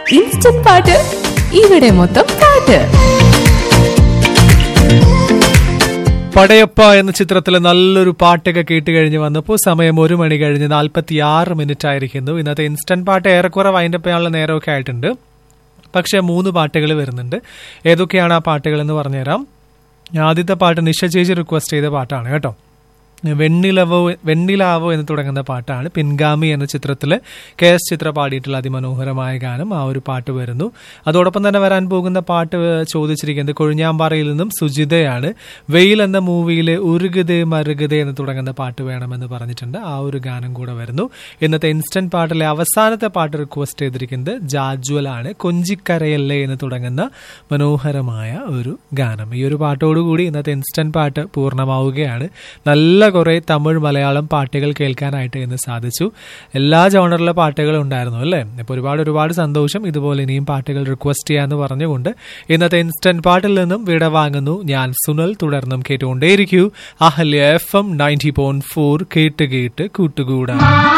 instant പാട്ട് ഇവിടെ മൊത്തം പാട്ട് പടയപ്പ എന്ന ചിത്രത്തിലെ നല്ലൊരു പാട്ടൊക്കെ കേട്ട് കഴിഞ്ഞ് വന്നപ്പോൾ സമയം ഒരു മണി കഴിഞ്ഞ് നാൽപ്പത്തി ആറ് മിനിറ്റ് ആയിരിക്കുന്നു ഇന്നത്തെ ഇൻസ്റ്റന്റ് പാട്ട് ഏറെക്കുറെ വൈൻഡപ്പ് ചെയ്യാനുള്ള നേരമൊക്കെ ആയിട്ടുണ്ട് പക്ഷേ മൂന്ന് പാട്ടുകൾ വരുന്നുണ്ട് ഏതൊക്കെയാണ് ആ പാട്ടുകൾ എന്ന് പറഞ്ഞുതരാം ആദ്യത്തെ പാട്ട് നിഷ ചേച്ചി റിക്വസ്റ്റ് ചെയ്ത പാട്ടാണ് കേട്ടോ വെണ്ണിലവോ വെണ്ണിലാവോ എന്ന് തുടങ്ങുന്ന പാട്ടാണ് പിൻഗാമി എന്ന ചിത്രത്തിൽ കെ എസ് ചിത്ര പാടിയിട്ടുള്ള അതിമനോഹരമായ ഗാനം ആ ഒരു പാട്ട് വരുന്നു അതോടൊപ്പം തന്നെ വരാൻ പോകുന്ന പാട്ട് ചോദിച്ചിരിക്കുന്നത് കൊഴിഞ്ഞാമ്പാറയിൽ നിന്നും സുജിതയാണ് വെയിൽ എന്ന മൂവിയിലെ ഉരുകുതേ മരുകുതേ എന്ന് തുടങ്ങുന്ന പാട്ട് വേണമെന്ന് പറഞ്ഞിട്ടുണ്ട് ആ ഒരു ഗാനം കൂടെ വരുന്നു ഇന്നത്തെ ഇൻസ്റ്റന്റ് പാട്ടിലെ അവസാനത്തെ പാട്ട് റിക്വസ്റ്റ് ചെയ്തിരിക്കുന്നത് ജാജ്വലാണ് കൊഞ്ചിക്കരയല്ലേ എന്ന് തുടങ്ങുന്ന മനോഹരമായ ഒരു ഗാനം ഈ ഒരു പാട്ടോടുകൂടി ഇന്നത്തെ ഇൻസ്റ്റന്റ് പാട്ട് പൂർണ്ണമാവുകയാണ് നല്ല കുറെ തമിഴ് മലയാളം പാട്ടുകൾ കേൾക്കാനായിട്ട് ഇന്ന് സാധിച്ചു എല്ലാ ജോണറിലെ പാട്ടുകളും ഉണ്ടായിരുന്നു അല്ലേ അപ്പോൾ ഒരുപാട് ഒരുപാട് സന്തോഷം ഇതുപോലെ ഇനിയും പാട്ടുകൾ റിക്വസ്റ്റ് ചെയ്യാന്ന് പറഞ്ഞുകൊണ്ട് ഇന്നത്തെ ഇൻസ്റ്റന്റ് പാട്ടിൽ നിന്നും വിട വാങ്ങുന്നു ഞാൻ സുനൽ തുടർന്നും കേട്ടുകൊണ്ടേയിരിക്കൂ Ahalya FM ninety point four ഫോർ കേട്ട് കേട്ട് കൂട്ടുകൂടാ